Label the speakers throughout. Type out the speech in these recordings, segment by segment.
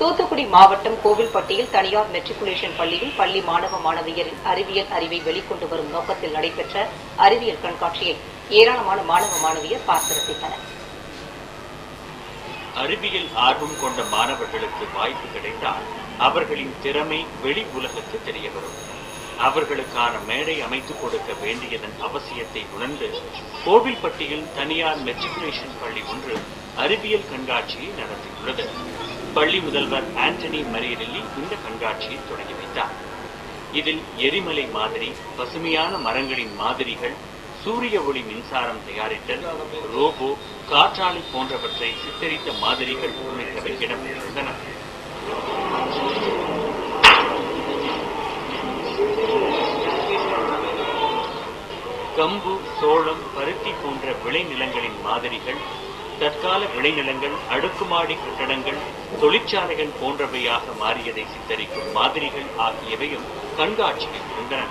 Speaker 1: தூத்துக்குடி மாவட்டம் கோவில்பட்டியில் தனியார் மெட்ரிகுலேஷன் பள்ளியில் பள்ளி மாணவ மாணவியரின் அறிவியல் அறிவை வெளிக்கொண்டு வரும் நோக்கத்தில் நடைபெற்ற அறிவியல் கண்காட்சியை ஏராளமான மாணவ மாணவியர் பார்த்து ரசித்தனர்
Speaker 2: அறிவியல் ஆர்வம் கொண்ட மாணவர்களுக்கு வாய்ப்பு கிடைத்தால் அவர்களின் திறமை வெளி உலகுக்கு தெரிய வரும் அவர்களுக்கான மேடை அமைத்துக் கொடுக்க வேண்டியதன் அவசியத்தை உணர்ந்து கோவில்பட்டியில் தனியார் மெட்ரிகுலேஷன் பள்ளி ஒன்று அறிவியல் கண்காட்சியை நடத்தியுள்ளது பள்ளி முதல்வர் ஆண்டனி மரியரெல்லி இந்த கண்காட்சியை தொடங்கி வைத்தார் இதில் எரிமலை மாதிரி பசுமையான மரங்களின் மாதிரிகள் சூரிய ஒளி மின்சாரம் தயாரித்தல் ரோபோ காற்றாலை போன்றவற்றை சித்தரித்த மாதிரிகள் உள்ளிட்டவை இடம்பெற்றிருந்தன கம்பு சோளம் பருத்தி போன்ற விளைநிலங்களின் மாதிரிகள் தற்கால விளைநிலங்கள் அடுக்குமாடி கட்டடங்கள் தொழிற்சாலைகள் போன்றவையாக மாறியதை சித்தரிக்கும் மாதிரிகள் ஆகியவையும் கண்காட்சியில் இருந்தன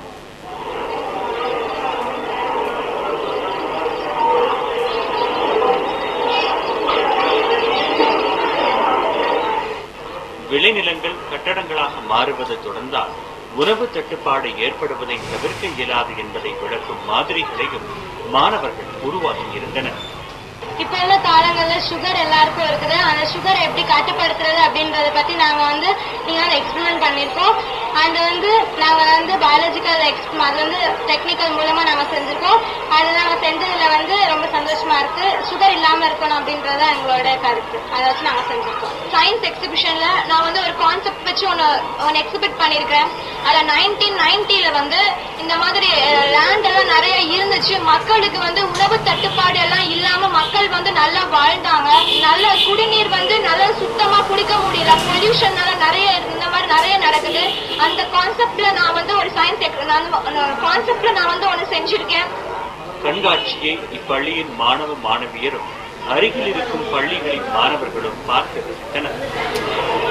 Speaker 2: விளைநிலங்கள் கட்டடங்களாக மாறுவது தொடர்ந்தால் உணவு தட்டுப்பாடு ஏற்படுவதை தவிர்க்க இயலாது என்பதை விளக்கும் மாதிரிகளையும் மாணவர்கள் உருவாக்கியிருந்தனர்
Speaker 3: இப்ப உள்ள காலங்கள்ல சுகர் எல்லாருக்கும் இருக்குது அந்த சுகர் எப்படி கட்டுப்படுத்துறது அப்படின்றத பத்தி நாங்க வந்து நீங்க வந்து எக்ஸ்பெரிமெண்ட் பண்ணிருக்கோம் அது வந்து நாங்க வந்து பயாலஜிக்கல் எக்ஸ்ப் அது வந்து டெக்னிக்கல் மூலமா நாங்க செஞ்சிருக்கோம் அது நாங்க செஞ்சதுல வந்து ரொம்ப சந்தோஷமா இருக்கு சுகர் இல்லாம இருக்கணும் அப்படின்றத எங்களோட கருத்து அதை வச்சு நாங்க செஞ்சிருக்கோம் சயின்ஸ் எக்ஸிபிஷன்ல நான் வந்து ஒரு கான்செப்ட் வச்சு ஒன்னு ஒன்னு எக்ஸிபிட் பண்ணிருக்கேன் அதுல நைன்டீன் நைன்டில வந்து இந்த மாதிரி லேண்ட் எல்லாம் நிறைய இருந்துச்சு மக்களுக்கு வந்து உணவு தட்டுப்பாடு எல்லாம் இல்லாம மக்கள் வந்து நல்லா வாழ்ந்தாங்க நல்ல குடிநீர் வந்து நல்லா சுத்தமா குடிக்க முடியல பொல்யூஷன்னால நிறைய இந்த மாதிரி நிறைய நடக்குது அந்த கான்செப்ட்ல நான் வந்து ஒரு சயின்ஸ் கான்செப்ட்ல நான் வந்து ஒன்னு செஞ்சிருக்கேன்
Speaker 2: கண்காட்சியை இப்பள்ளியின் மாணவ மாணவியரும் அருகில் இருக்கும் பள்ளிகளின் மாணவர்களும் பார்த்து ரசித்தனர்